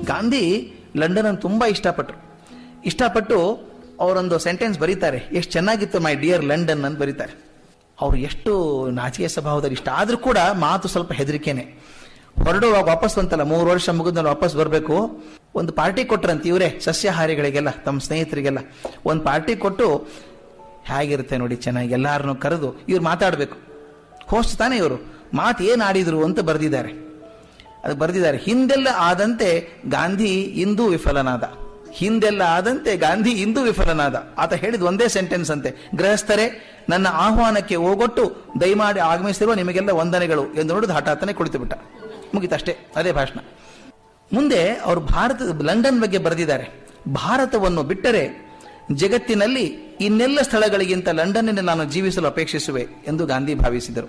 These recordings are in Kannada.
ಗಾಂಧಿ ಲಂಡನ್ ಅನ್ನು ತುಂಬಾ ಇಷ್ಟಪಟ್ಟರು ಇಷ್ಟಪಟ್ಟು ಅವರೊಂದು ಸೆಂಟೆನ್ಸ್ ಬರೀತಾರೆ ಎಷ್ಟು ಚೆನ್ನಾಗಿತ್ತು ಮೈ ಡಿಯರ್ ಲಂಡನ್ ಅಂತ ಬರೀತಾರೆ ಅವರು ಎಷ್ಟು ನಾಚಿಕೆ ಸ್ವಭಾವದಲ್ಲಿ ಇಷ್ಟ ಆದ್ರೂ ಕೂಡ ಮಾತು ಸ್ವಲ್ಪ ಹೆದರಿಕೆನೆ ಹೊರಡುವಾಗ ವಾಪಸ್ ಬಂತಲ್ಲ ಮೂರು ವರ್ಷ ಮುಗಿದ್ಮೇಲೆ ವಾಪಸ್ ಬರಬೇಕು ಒಂದು ಪಾರ್ಟಿ ಕೊಟ್ರಂತೆ ಇವರೇ ಸಸ್ಯಾಹಾರಿಗಳಿಗೆಲ್ಲ ತಮ್ಮ ಸ್ನೇಹಿತರಿಗೆಲ್ಲ ಒಂದು ಪಾರ್ಟಿ ಕೊಟ್ಟು ಹೇಗಿರುತ್ತೆ ನೋಡಿ ಚೆನ್ನಾಗಿ ಎಲ್ಲಾರನ್ನು ಕರೆದು ಇವ್ರು ಮಾತಾಡಬೇಕು ಹೋಸ್ಟ್ ತಾನೇ ಇವರು ಮಾತು ಏನು ಆಡಿದ್ರು ಅಂತ ಬರೆದಿದ್ದಾರೆ ಅದು ಬರೆದಿದ್ದಾರೆ ಹಿಂದೆಲ್ಲ ಆದಂತೆ ಗಾಂಧಿ ಇಂದು ವಿಫಲನಾದ ಹಿಂದೆಲ್ಲ ಆದಂತೆ ಗಾಂಧಿ ಇಂದು ವಿಫಲನಾದ ಆತ ಹೇಳಿದ ಒಂದೇ ಸೆಂಟೆನ್ಸ್ ಅಂತೆ ಗೃಹಸ್ಥರೇ ನನ್ನ ಆಹ್ವಾನಕ್ಕೆ ಹೋಗೊಟ್ಟು ದಯಮಾಡಿ ಆಗಮಿಸಿರುವ ನಿಮಗೆಲ್ಲ ವಂದನೆಗಳು ಎಂದು ನೋಡಿದ ಹಠಾತ್ತನೆ ಕುಳಿತು ಬಿಟ್ಟ ಮುಗಿತಷ್ಟೇ ಅದೇ ಭಾಷಣ ಮುಂದೆ ಅವರು ಭಾರತದ ಲಂಡನ್ ಬಗ್ಗೆ ಬರೆದಿದ್ದಾರೆ ಭಾರತವನ್ನು ಬಿಟ್ಟರೆ ಜಗತ್ತಿನಲ್ಲಿ ಇನ್ನೆಲ್ಲ ಸ್ಥಳಗಳಿಗಿಂತ ಲಂಡನ್ನಲ್ಲಿ ನಾನು ಜೀವಿಸಲು ಅಪೇಕ್ಷಿಸುವೆ ಎಂದು ಗಾಂಧಿ ಭಾವಿಸಿದರು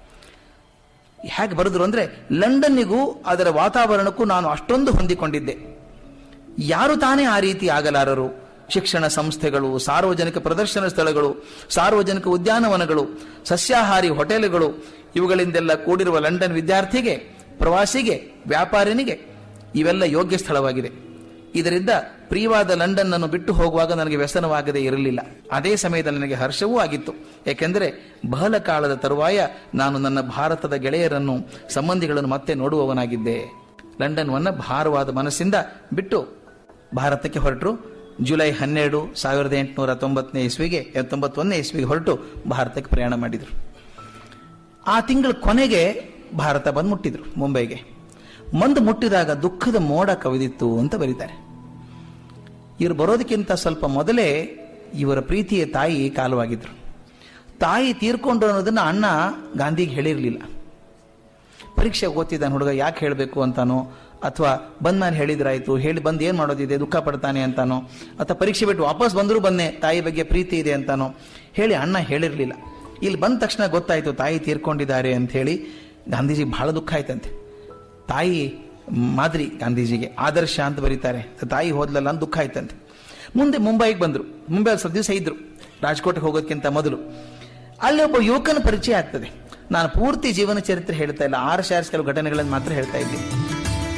ಹೇಗೆ ಬರೆದ್ರು ಅಂದ್ರೆ ಲಂಡನ್ನಿಗೂ ಅದರ ವಾತಾವರಣಕ್ಕೂ ನಾನು ಅಷ್ಟೊಂದು ಹೊಂದಿಕೊಂಡಿದ್ದೆ ಯಾರು ತಾನೇ ಆ ರೀತಿ ಆಗಲಾರರು ಶಿಕ್ಷಣ ಸಂಸ್ಥೆಗಳು ಸಾರ್ವಜನಿಕ ಪ್ರದರ್ಶನ ಸ್ಥಳಗಳು ಸಾರ್ವಜನಿಕ ಉದ್ಯಾನವನಗಳು ಸಸ್ಯಾಹಾರಿ ಹೋಟೆಲ್ಗಳು ಇವುಗಳಿಂದೆಲ್ಲ ಕೂಡಿರುವ ಲಂಡನ್ ವಿದ್ಯಾರ್ಥಿಗೆ ಪ್ರವಾಸಿಗೆ ವ್ಯಾಪಾರಿನಿಗೆ ಇವೆಲ್ಲ ಯೋಗ್ಯ ಸ್ಥಳವಾಗಿದೆ ಇದರಿಂದ ಪ್ರಿಯವಾದ ಲಂಡನ್ ಅನ್ನು ಬಿಟ್ಟು ಹೋಗುವಾಗ ನನಗೆ ವ್ಯಸನವಾಗದೇ ಇರಲಿಲ್ಲ ಅದೇ ಸಮಯದಲ್ಲಿ ನನಗೆ ಹರ್ಷವೂ ಆಗಿತ್ತು ಏಕೆಂದರೆ ಬಹಳ ಕಾಲದ ತರುವಾಯ ನಾನು ನನ್ನ ಭಾರತದ ಗೆಳೆಯರನ್ನು ಸಂಬಂಧಿಗಳನ್ನು ಮತ್ತೆ ನೋಡುವವನಾಗಿದ್ದೆ ಲಂಡನ್ವನ್ನ ಭಾರವಾದ ಮನಸ್ಸಿಂದ ಬಿಟ್ಟು ಭಾರತಕ್ಕೆ ಹೊರಟರು ಜುಲೈ ಹನ್ನೆರಡು ಸಾವಿರದ ಎಂಟುನೂರ ತೊಂಬತ್ತನೇ ಇಸ್ವಿಗೆ ತೊಂಬತ್ತೊಂದನೇ ಇಸ್ವಿಗೆ ಹೊರಟು ಭಾರತಕ್ಕೆ ಪ್ರಯಾಣ ಮಾಡಿದರು ಆ ತಿಂಗಳ ಕೊನೆಗೆ ಭಾರತ ಬಂದು ಮುಟ್ಟಿದ್ರು ಮುಂಬೈಗೆ ಮಂದು ಮುಟ್ಟಿದಾಗ ದುಃಖದ ಮೋಡ ಕವಿದಿತ್ತು ಅಂತ ಬರೀತಾರೆ ಇವರು ಬರೋದಕ್ಕಿಂತ ಸ್ವಲ್ಪ ಮೊದಲೇ ಇವರ ಪ್ರೀತಿಯ ತಾಯಿ ಕಾಲವಾಗಿದ್ರು ತಾಯಿ ತೀರ್ಕೊಂಡು ಅನ್ನೋದನ್ನ ಅಣ್ಣ ಗಾಂಧಿಗೆ ಹೇಳಿರಲಿಲ್ಲ ಪರೀಕ್ಷೆ ಓದ್ತಿದ್ದಾನೆ ಹುಡುಗ ಯಾಕೆ ಹೇಳಬೇಕು ಅಂತಾನೋ ಅಥವಾ ಬಂದ ಮೇಲೆ ಹೇಳಿದ್ರಾಯ್ತು ಹೇಳಿ ಬಂದು ಏನು ಮಾಡೋದಿದೆ ದುಃಖ ಪಡ್ತಾನೆ ಅಂತಾನೋ ಅಥವಾ ಪರೀಕ್ಷೆ ಬಿಟ್ಟು ವಾಪಸ್ ಬಂದರೂ ಬಂದೆ ತಾಯಿ ಬಗ್ಗೆ ಪ್ರೀತಿ ಇದೆ ಅಂತಾನೋ ಹೇಳಿ ಅಣ್ಣ ಹೇಳಿರಲಿಲ್ಲ ಇಲ್ಲಿ ಬಂದ ತಕ್ಷಣ ಗೊತ್ತಾಯ್ತು ತಾಯಿ ತೀರ್ಕೊಂಡಿದ್ದಾರೆ ಅಂತ ಹೇಳಿ ಗಾಂಧೀಜಿ ಬಹಳ ದುಃಖ ಆಯ್ತಂತೆ ತಾಯಿ ಮಾದರಿ ಗಾಂಧೀಜಿಗೆ ಆದರ್ಶ ಅಂತ ಬರೀತಾರೆ ತಾಯಿ ಹೋದ್ಲಲ್ಲ ಅಂತ ದುಃಖ ಆಯ್ತಂತೆ ಮುಂದೆ ಮುಂಬೈಗೆ ಬಂದರು ಮುಂಬೈ ಸ್ವಲ್ಪ ದಿವಸ ಇದ್ರು ರಾಜ್ಕೋಟ್ಗೆ ಹೋಗೋದಕ್ಕಿಂತ ಮೊದಲು ಅಲ್ಲಿ ಒಬ್ಬ ಯುವಕನ ಪರಿಚಯ ಆಗ್ತದೆ ನಾನು ಪೂರ್ತಿ ಜೀವನ ಚರಿತ್ರೆ ಹೇಳ್ತಾ ಇಲ್ಲ ಆರ್ ಶಾರ್ಸ್ ಕೆಲವು ಘಟನೆಗಳನ್ನು ಮಾತ್ರ ಹೇಳ್ತಾ ಇದ್ದೀನಿ